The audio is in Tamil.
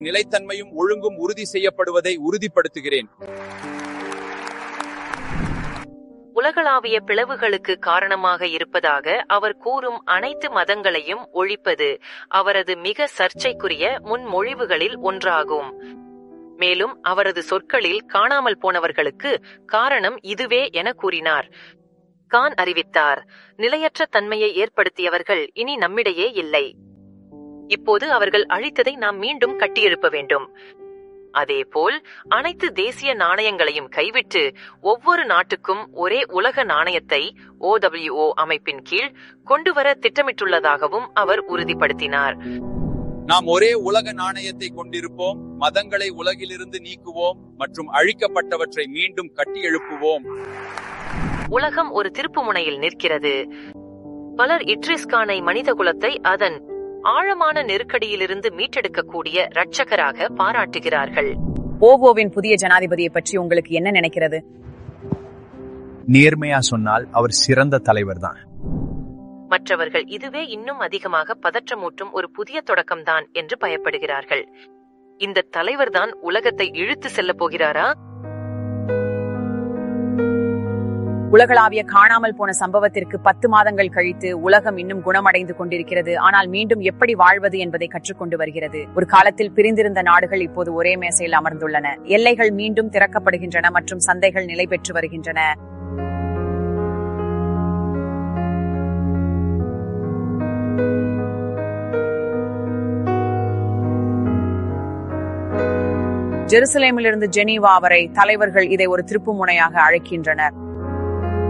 நிலைத்தன்மையும் ஒழுங்கும் உறுதி செய்யப்படுவதை உறுதிப்படுத்துகிறேன் உலகளாவிய பிளவுகளுக்கு காரணமாக இருப்பதாக அவர் கூறும் அனைத்து மதங்களையும் ஒழிப்பது அவரது மிக சர்ச்சைக்குரிய முன்மொழிவுகளில் ஒன்றாகும் மேலும் அவரது சொற்களில் காணாமல் போனவர்களுக்கு காரணம் இதுவே என கூறினார் கான் அறிவித்தார் நிலையற்ற தன்மையை ஏற்படுத்தியவர்கள் இனி நம்மிடையே இல்லை இப்போது அவர்கள் அழித்ததை நாம் மீண்டும் கட்டியெழுப்ப வேண்டும் அதேபோல் அனைத்து தேசிய நாணயங்களையும் கைவிட்டு ஒவ்வொரு நாட்டுக்கும் ஒரே உலக நாணயத்தை OWO அமைப்பின் கீழ் கொண்டுவர திட்டமிட்டுள்ளதாகவும் அவர் உறுதிப்படுத்தினார் நாம் ஒரே உலக நாணயத்தை கொண்டிருப்போம் மதங்களை உலகிலிருந்து நீக்குவோம் மற்றும் அழிக்கப்பட்டவற்றை மீண்டும் கட்டியெழுப்புவோம் உலகம் ஒரு திருப்புமுனையில் நிற்கிறது பலர் இட்ரிஸ்கானை மனித குலத்தை அதன் ஆழமான நெருக்கடியிலிருந்து மீட்டெடுக்கக்கூடிய இரட்சகராக பாராட்டுகிறார்கள் ஓவோவின் புதிய ஜனாதிபதியை பற்றி உங்களுக்கு என்ன நினைக்கிறது நேர்மையா சொன்னால் அவர் சிறந்த தலைவர் தான் மற்றவர்கள் இதுவே இன்னும் அதிகமாக பதற்றமூட்டும் ஒரு புதிய தொடக்கம்தான் என்று பயப்படுகிறார்கள் இந்த தலைவர்தான் உலகத்தை இழுத்து செல்லப் போகிறாரா உலகளாவிய காணாமல் போன சம்பவத்திற்கு பத்து மாதங்கள் கழித்து உலகம் இன்னும் குணமடைந்து கொண்டிருக்கிறது ஆனால் மீண்டும் எப்படி வாழ்வது என்பதை கற்றுக்கொண்டு வருகிறது ஒரு காலத்தில் பிரிந்திருந்த நாடுகள் இப்போது ஒரே மேசையில் அமர்ந்துள்ளன எல்லைகள் மீண்டும் திறக்கப்படுகின்றன மற்றும் சந்தைகள் நிலை பெற்று வருகின்றன ஜெருசலேமிலிருந்து ஜெனீவா வரை தலைவர்கள் இதை ஒரு திருப்புமுனையாக அழைக்கின்றனர்